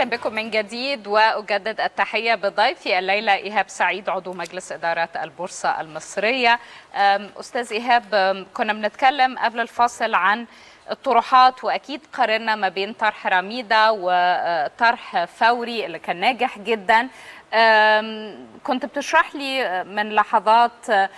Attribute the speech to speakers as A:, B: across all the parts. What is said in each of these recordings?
A: اهلا بكم من جديد واجدد التحيه بضيفي الليله ايهاب سعيد عضو مجلس اداره البورصه المصريه استاذ ايهاب كنا بنتكلم قبل الفاصل عن الطروحات واكيد قارنا ما بين طرح رميده وطرح فوري اللي كان ناجح جدا كنت بتشرح لي من لحظات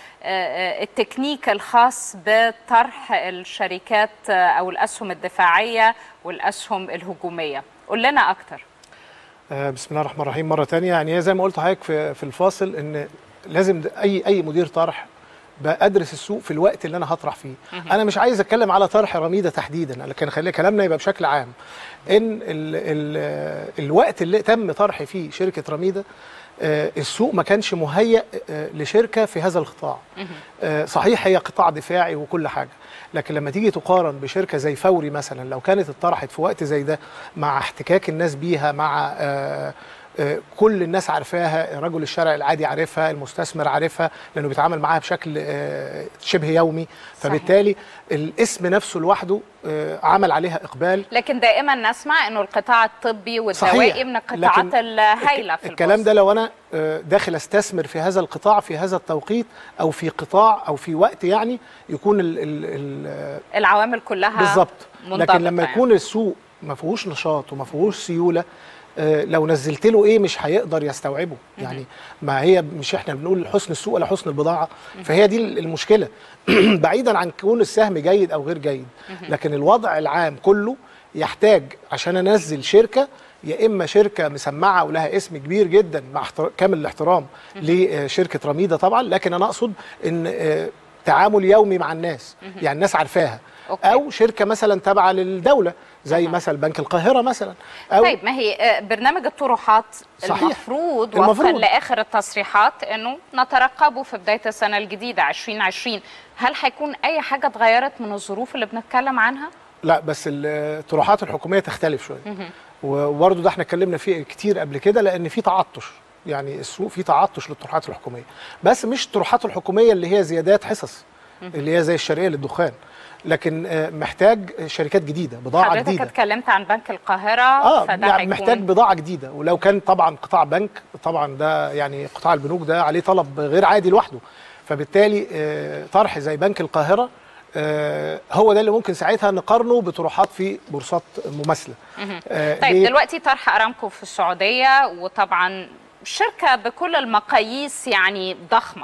A: التكنيك الخاص بطرح الشركات او الاسهم الدفاعيه والاسهم الهجوميه قول لنا اكتر
B: بسم الله الرحمن الرحيم مره ثانيه يعني زي ما قلت لحضرتك في في الفاصل ان لازم اي اي مدير طرح بدرس السوق في الوقت اللي انا هطرح فيه انا مش عايز اتكلم على طرح رميده تحديدا لكن خلينا كلامنا يبقى بشكل عام ان ال ال الوقت اللي تم طرح فيه شركه رميده السوق ما كانش مهيأ لشركه في هذا القطاع صحيح هي قطاع دفاعي وكل حاجه لكن لما تيجي تقارن بشركه زي فوري مثلا لو كانت اتطرحت في وقت زي ده مع احتكاك الناس بيها مع كل الناس عارفاها رجل الشارع العادي عارفها المستثمر عارفها لانه بيتعامل معاها بشكل شبه يومي فبالتالي صحيح. الاسم نفسه لوحده عمل عليها اقبال
A: لكن دائما نسمع انه القطاع الطبي والدوائي من القطاعات الهائله في
B: الكلام ده لو انا داخل استثمر في هذا القطاع في هذا التوقيت او في قطاع او في وقت يعني يكون ال ال ال
A: العوامل كلها
B: بالظبط لكن لما يعني. يكون السوق ما فيهوش نشاط وما فيهوش سيوله لو نزلت له ايه مش هيقدر يستوعبه يعني ما هي مش احنا بنقول حسن السوق ولا حسن البضاعه فهي دي المشكله بعيدا عن كون السهم جيد او غير جيد لكن الوضع العام كله يحتاج عشان انزل شركه يا اما شركه مسمعه ولها اسم كبير جدا مع كامل الاحترام لشركه رميده طبعا لكن انا اقصد ان تعامل يومي مع الناس يعني الناس عارفاها أوكي. او شركه مثلا تابعه للدوله زي أه. مثلا بنك القاهره مثلا
A: أو طيب ما هي برنامج الطروحات صحيح. المفروض وفقا لاخر التصريحات انه نترقبه في بدايه السنه الجديده 2020 هل هيكون اي حاجه اتغيرت من الظروف اللي بنتكلم عنها
B: لا بس الطروحات الحكوميه تختلف شويه وبرضه ده احنا اتكلمنا فيه كتير قبل كده لان في تعطش يعني السوق فيه تعطش للطروحات الحكوميه بس مش الطروحات الحكوميه اللي هي زيادات حصص اللي هي زي الشرقيه للدخان لكن محتاج شركات جديده بضاعه
A: حضرتك
B: جديده
A: حضرتك اتكلمت عن بنك القاهره
B: اه فده يعني محتاج بضاعه جديده ولو كان طبعا قطاع بنك طبعا ده يعني قطاع البنوك ده عليه طلب غير عادي لوحده فبالتالي طرح زي بنك القاهره هو ده اللي ممكن ساعتها نقارنه بطروحات في بورصات مماثله
A: طيب دلوقتي طرح ارامكو في السعوديه وطبعا شركه بكل المقاييس يعني ضخمه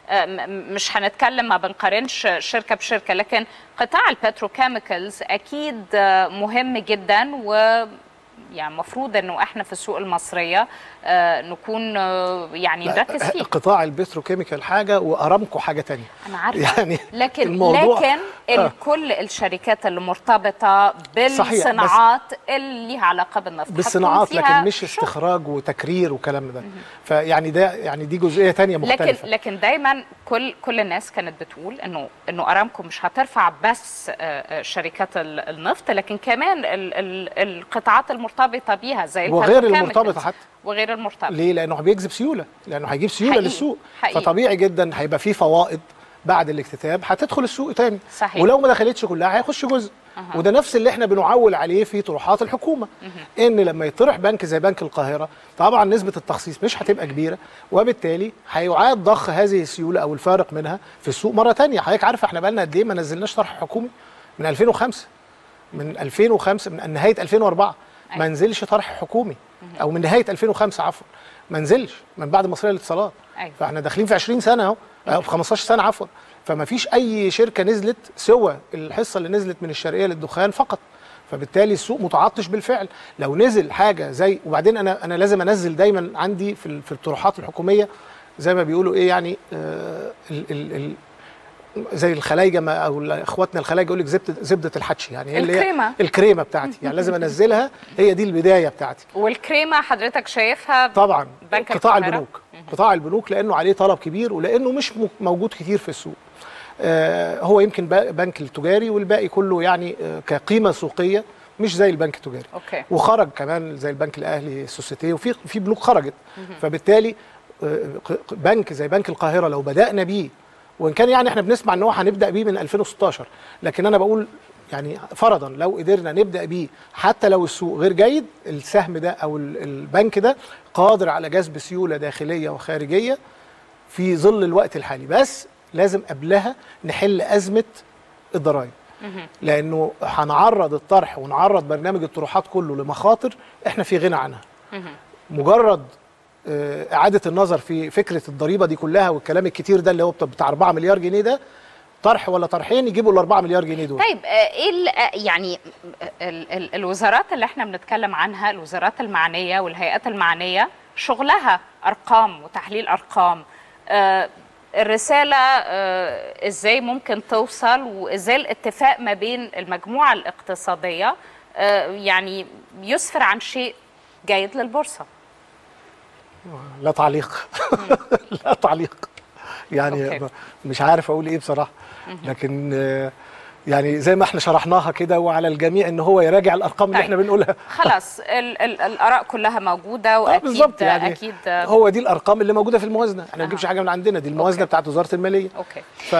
A: مش هنتكلم ما بنقارنش شركه بشركه لكن قطاع البتروكيميكالز اكيد مهم جدا و يعني المفروض انه احنا في السوق المصريه نكون يعني نركز فيه
B: قطاع البتروكيميكال حاجه وارامكو حاجه تانية
A: انا عارفه يعني لكن الموضوع لكن آه. كل الشركات اللي مرتبطه بالصناعات اللي ليها علاقه بالنفط
B: بالصناعات لكن مش استخراج وتكرير وكلام ده فيعني ده يعني دي جزئيه تانية مختلفه
A: لكن لكن دايما كل كل الناس كانت بتقول انه انه ارامكو مش هترفع بس شركات النفط لكن كمان القطاعات المرتبطه بيها زي
B: وغير المرتبطه حتى
A: وغير المرتبط
B: ليه لانه بيجذب سيوله لانه هيجيب سيوله
A: حقيقي.
B: للسوق
A: حقيقي.
B: فطبيعي جدا هيبقى في فوائد بعد الاكتتاب هتدخل السوق تاني
A: صحيح.
B: ولو ما دخلتش كلها هيخش جزء
A: أه.
B: وده نفس اللي احنا بنعول عليه في طروحات الحكومه
A: أه.
B: ان لما يطرح بنك زي بنك القاهره طبعا نسبه التخصيص مش هتبقى كبيره وبالتالي هيعاد ضخ هذه السيوله او الفارق منها في السوق مره تانية حضرتك عارف احنا بقالنا قد ايه ما نزلناش طرح حكومي من 2005 من 2005 من نهايه 2004 ما نزلش طرح حكومي او من نهايه 2005 عفوا ما نزلش من بعد مصريه للاتصالات
A: أيوة.
B: فاحنا داخلين في 20 سنه اهو او في 15 سنه عفوا فما فيش اي شركه نزلت سوى الحصه اللي نزلت من الشرقيه للدخان فقط فبالتالي السوق متعطش بالفعل لو نزل حاجه زي وبعدين انا انا لازم انزل دايما عندي في في الطروحات الحكوميه زي ما بيقولوا ايه يعني آه ال ال ال زي الخلايجه ما او اخواتنا الخلايجه يقول لك زبده زبده الحدش يعني اللي
A: الكريمه
B: الكريمه بتاعتي يعني لازم انزلها هي دي البدايه بتاعتي
A: والكريمه حضرتك شايفها
B: طبعا
A: بنك
B: قطاع
A: القاهرة؟
B: البنوك قطاع البنوك لانه عليه طلب كبير ولانه مش م- موجود كتير في السوق آه هو يمكن با- بنك التجاري والباقي كله يعني آه كقيمه سوقيه مش زي البنك التجاري
A: اوكي
B: وخرج كمان زي البنك الاهلي السوسيتي وفي في بنوك خرجت فبالتالي آه، ق- بنك زي بنك القاهره لو بدانا بيه وان كان يعني احنا بنسمع ان هو هنبدا بيه من 2016 لكن انا بقول يعني فرضا لو قدرنا نبدا بيه حتى لو السوق غير جيد السهم ده او ال- البنك ده قادر على جذب سيوله داخليه وخارجيه في ظل الوقت الحالي بس لازم قبلها نحل ازمه الضرائب لانه هنعرض الطرح ونعرض برنامج الطروحات كله لمخاطر احنا في غنى عنها مجرد آه، اعاده النظر في فكره الضريبه دي كلها والكلام الكتير ده اللي هو بتاع 4 مليار جنيه ده طرح ولا طرحين يجيبوا ال 4 مليار جنيه دول
A: طيب آه، ايه ال- آه، يعني ال- ال- الوزارات اللي احنا بنتكلم عنها الوزارات المعنيه والهيئات المعنيه شغلها ارقام وتحليل ارقام آه، الرساله آه، ازاي ممكن توصل وازاي الاتفاق ما بين المجموعه الاقتصاديه آه، يعني يسفر عن شيء جيد للبورصه
B: لا تعليق لا تعليق يعني
A: أوكي.
B: مش عارف اقول ايه بصراحه لكن آه، يعني زي ما احنا شرحناها كده وعلى الجميع ان هو يراجع الارقام اللي
A: طيب.
B: احنا بنقولها
A: خلاص ال ال الاراء كلها موجوده
B: آه،
A: واكيد
B: بالظبط يعني
A: اكيد آه،
B: هو دي الارقام اللي موجوده في الموازنه احنا ما بنجيبش
A: أها.
B: حاجه من عندنا دي الموازنه
A: أوكي.
B: بتاعت وزاره الماليه
A: اوكي
B: ف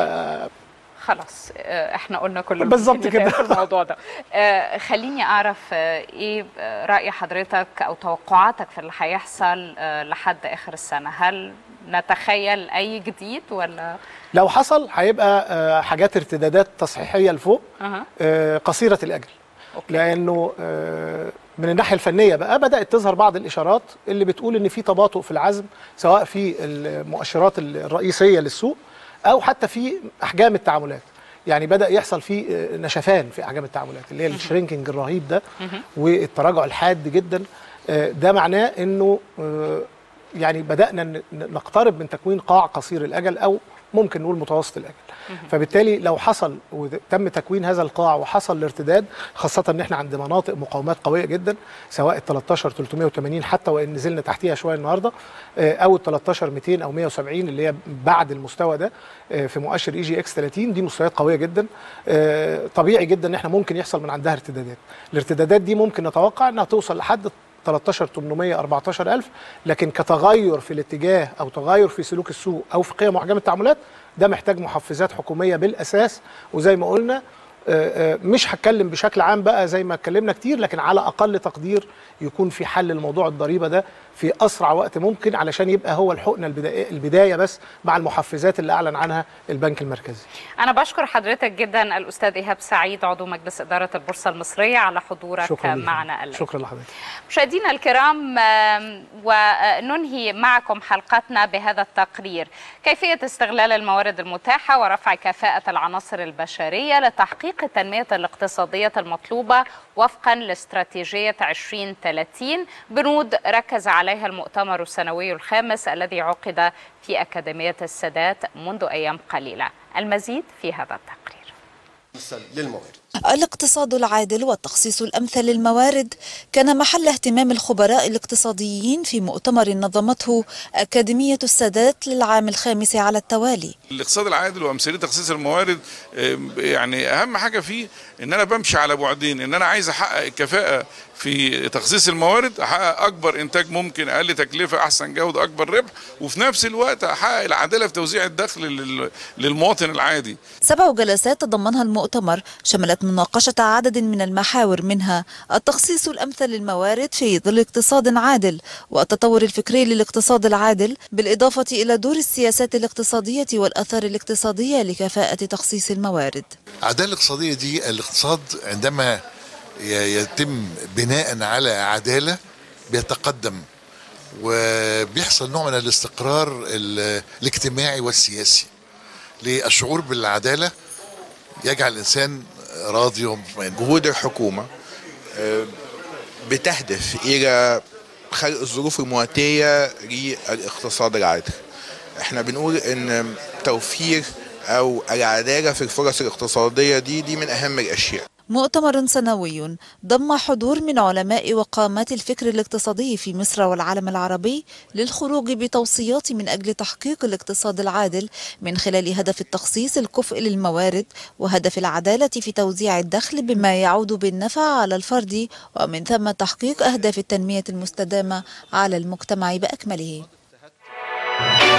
A: خلاص آه، احنا قلنا كل اللي
B: بالظبط
A: ممكن
B: كده.
A: يتقال في الموضوع ده آه، خليني اعرف آه، ايه آه، راي حضرتك او توقعاتك في اللي هيحصل آه، لحد اخر السنه هل نتخيل اي جديد ولا
B: لو حصل هيبقى آه، حاجات ارتدادات تصحيحيه لفوق
A: أها.
B: آه، قصيره الاجل
A: أوكي.
B: لانه آه، من الناحيه الفنيه بقى بدات تظهر بعض الاشارات اللي بتقول ان في تباطؤ في العزم سواء في المؤشرات الرئيسيه للسوق او حتى في احجام التعاملات يعني بدا يحصل في آه، نشفان في احجام التعاملات اللي هي الشرينكينج الرهيب ده والتراجع الحاد جدا آه، ده معناه انه آه، يعني بدانا ن- نقترب من تكوين قاع قصير الاجل او ممكن نقول متوسط الاجل فبالتالي لو حصل وتم تكوين هذا القاع وحصل الارتداد خاصه ان احنا عند مناطق مقاومات قويه جدا سواء ال 13 380 حتى وان نزلنا تحتيها شويه النهارده آه، او ال 13 200 او 170 اللي هي بعد المستوى ده آه، في مؤشر اي جي اكس 30 دي مستويات قويه جدا آه، طبيعي جدا ان احنا ممكن يحصل من عندها ارتدادات الارتدادات دي ممكن نتوقع انها توصل لحد 13 800 14000 لكن كتغير في الاتجاه او تغير في سلوك السوق او في قيم واحجام التعاملات ده محتاج محفزات حكوميه بالاساس وزي ما قلنا آه، آه، مش هتكلم بشكل عام بقى زي ما اتكلمنا كتير لكن على اقل تقدير يكون في حل الموضوع الضريبه ده في اسرع وقت ممكن علشان يبقى هو الحقنه البدايه البدايه بس مع المحفزات اللي اعلن عنها البنك المركزي
A: انا بشكر حضرتك جدا الاستاذ ايهاب سعيد عضو مجلس اداره البورصه المصريه على حضورك
B: شكرا ليك.
A: معنا الليله
B: شكرا لحضرتك
A: مشاهدينا الكرام آم، وننهي معكم حلقتنا بهذا التقرير كيفية استغلال الموارد المتاحة ورفع كفاءة العناصر البشرية لتحقيق التنمية الاقتصادية المطلوبة وفقا لاستراتيجية 2030 بنود ركز عليها المؤتمر السنوي الخامس الذي عقد في أكاديمية السادات منذ أيام قليلة المزيد في هذا التقرير
C: للموارد
D: الاقتصاد العادل والتخصيص الأمثل للموارد كان محل اهتمام الخبراء الاقتصاديين في مؤتمر نظمته أكاديمية السادات للعام الخامس على التوالي
E: الاقتصاد العادل وامثله تخصيص الموارد آه، يعني اهم حاجه فيه ان انا بمشي على بعدين ان انا عايز احقق الكفاءه في تخصيص الموارد احقق اكبر انتاج ممكن اقل تكلفه احسن جوده اكبر ربح وفي نفس الوقت احقق العداله في توزيع الدخل لل- للمواطن العادي
D: سبع جلسات تضمنها المؤتمر شملت مناقشة عدد من المحاور منها التخصيص الأمثل للموارد في ظل اقتصاد عادل والتطور الفكري للاقتصاد العادل بالإضافة إلى دور السياسات الاقتصادية والآثار الاقتصادية لكفاءة تخصيص الموارد
C: العداله الاقتصاديه دي الاقتصاد عندما ي- يتم بناء على عداله بيتقدم وبيحصل نوع من الاستقرار ال- الاجتماعي والسياسي للشعور بالعداله يجعل الانسان راضي ومطمئن
F: جهود الحكومة آه، بتهدف إلى خلق الظروف المواتية للاقتصاد العادل احنا بنقول ان توفير او العدالة في الفرص الاقتصادية دي دي من اهم الاشياء
D: مؤتمر سنوي ضم حضور من علماء وقامات الفكر الاقتصادي في مصر والعالم العربي للخروج بتوصيات من أجل تحقيق الاقتصاد العادل من خلال هدف التخصيص الكفء للموارد وهدف العدالة في توزيع الدخل بما يعود بالنفع على الفرد ومن ثم تحقيق أهداف التنمية المستدامة على المجتمع بأكمله